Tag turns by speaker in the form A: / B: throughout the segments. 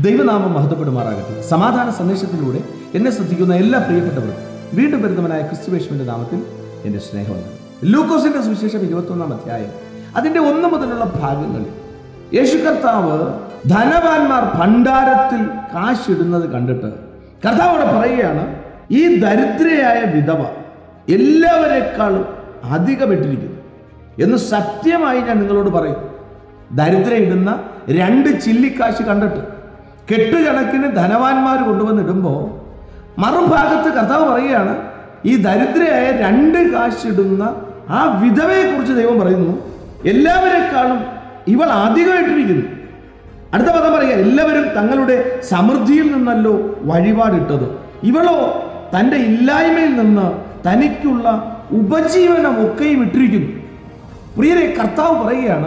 A: ദൈവനാമം മഹത്വപ്പെടുമാറാകട്ടെ സമാധാന സന്ദേശത്തിലൂടെ എന്നെ ശ്രദ്ധിക്കുന്ന എല്ലാ പ്രിയപ്പെട്ടവരും വീണ്ടും വരുന്നവനായ ക്രിസ്തുവേശുവിന്റെ നാമത്തിൽ എൻ്റെ സ്നേഹമുണ്ട് ലൂക്കോസിന്റെ സുവിശേഷം ഇരുപത്തൊന്നാം അധ്യായം അതിന്റെ ഒന്ന് മുതലുള്ള ഭാഗങ്ങളിൽ യേശു കർത്താവ് ധനവാന്മാർ ഭണ്ഡാരത്തിൽ കാശിടുന്നത് കണ്ടിട്ട് കർത്താവ് അവിടെ പറയുകയാണ് ഈ ദരിദ്രയായ വിധവ എല്ലാവരെക്കാളും അധികമിട്ടിരിക്കുന്നു എന്ന് സത്യമായി ഞാൻ നിങ്ങളോട് പറയും ദരിദ്ര ഇടുന്ന രണ്ട് ചില്ലിക്കാശ് കണ്ടിട്ട് കെട്ടുകണക്കിന് ധനവാന്മാർ കൊണ്ടുവന്നിടുമ്പോൾ മറുഭാഗത്ത് കർത്താവ് പറയുകയാണ് ഈ ദരിദ്രയായ രണ്ട് കാശിടുന്ന ആ വിധവയെക്കുറിച്ച് ദൈവം പറയുന്നു എല്ലാവരെക്കാളും ഇവൾ അധികമായിട്ടിരിക്കുന്നു അടുത്ത പദം പറയുക എല്ലാവരും തങ്ങളുടെ സമൃദ്ധിയിൽ നിന്നല്ലോ വഴിപാടിട്ടത് ഇവളോ തൻ്റെ ഇല്ലായ്മയിൽ നിന്ന് തനിക്കുള്ള ഉപജീവനം ഒക്കെയും ഇട്ടിരിക്കുന്നു പ്രിയരെ കർത്താവ് പറയുകയാണ്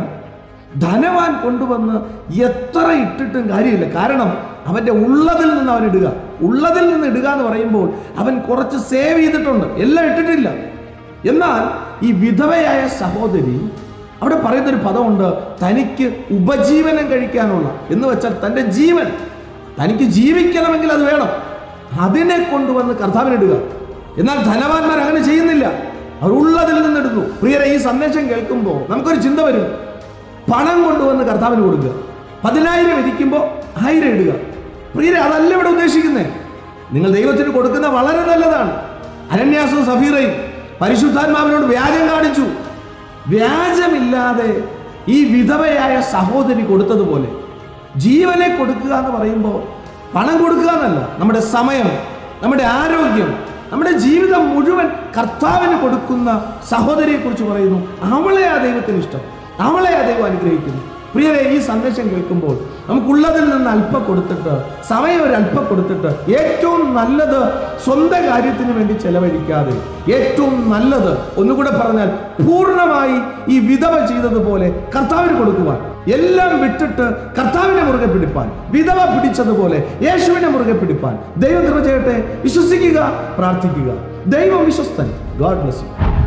A: ധനവാൻ കൊണ്ടുവന്ന് എത്ര ഇട്ടിട്ടും കാര്യമില്ല കാരണം അവൻ്റെ ഉള്ളതിൽ നിന്ന് അവൻ ഇടുക ഉള്ളതിൽ നിന്ന് ഇടുക എന്ന് പറയുമ്പോൾ അവൻ കുറച്ച് സേവ് ചെയ്തിട്ടുണ്ട് എല്ലാം ഇട്ടിട്ടില്ല എന്നാൽ ഈ വിധവയായ സഹോദരി അവിടെ പറയുന്നൊരു പദമുണ്ട് തനിക്ക് ഉപജീവനം കഴിക്കാനുള്ള എന്ന് വെച്ചാൽ തൻ്റെ ജീവൻ തനിക്ക് ജീവിക്കണമെങ്കിൽ അത് വേണം അതിനെ കൊണ്ടുവന്ന് കർത്താവിനിടുക എന്നാൽ ധനവാന്മാർ അങ്ങനെ ചെയ്യുന്നില്ല അവർ ഉള്ളതിൽ നിന്നിടുന്നു പ്രിയരെ ഈ സന്ദേശം കേൾക്കുമ്പോൾ നമുക്കൊരു ചിന്ത വരും പണം കൊണ്ടുവന്ന് കർത്താവിന് കൊടുക്കുക പതിനായിരം ഇരിക്കുമ്പോൾ ആയിരം ഇടുക പ്രിയരെ അതല്ല ഇവിടെ ഉദ്ദേശിക്കുന്നത് നിങ്ങൾ ദൈവത്തിന് കൊടുക്കുന്ന വളരെ നല്ലതാണ് അരണ്യാസും സഫീറയും പരിശുദ്ധാത്മാവിനോട് വ്യാജം കാണിച്ചു വ്യാജമില്ലാതെ ഈ വിധവയായ സഹോദരി കൊടുത്തതുപോലെ ജീവനെ കൊടുക്കുക എന്ന് പറയുമ്പോൾ പണം കൊടുക്കുക എന്നല്ല നമ്മുടെ സമയം നമ്മുടെ ആരോഗ്യം നമ്മുടെ ജീവിതം മുഴുവൻ കർത്താവിന് കൊടുക്കുന്ന സഹോദരിയെ കുറിച്ച് പറയുന്നു അവളെ ആ ദൈവത്തിന് ഇഷ്ടം അവളെ ആ ദൈവം അനുഗ്രഹിക്കുന്നു പ്രിയരെ ഈ സന്ദേശം കേൾക്കുമ്പോൾ നമുക്കുള്ളതിൽ നിന്ന് അല്പം കൊടുത്തിട്ട് സമയം ഒരു അല്പം കൊടുത്തിട്ട് ഏറ്റവും നല്ലത് സ്വന്തം കാര്യത്തിന് വേണ്ടി ചെലവഴിക്കാതെ ഏറ്റവും നല്ലത് ഒന്നുകൂടെ പറഞ്ഞാൽ പൂർണ്ണമായി ഈ വിധവ ചെയ്തതുപോലെ കർത്താവിന് കൊടുക്കുവാൻ എല്ലാം വിട്ടിട്ട് കർത്താവിനെ മുറുകെ പിടിപ്പാൻ വിധവ പിടിച്ചതുപോലെ യേശുവിനെ മുറുകെ പിടിപ്പാൻ ദൈവം കൃപ ചെയ്യട്ടെ വിശ്വസിക്കുക പ്രാർത്ഥിക്കുക ദൈവം വിശ്വസ്തൻ ഗോഡ് ബ്ലസ് യു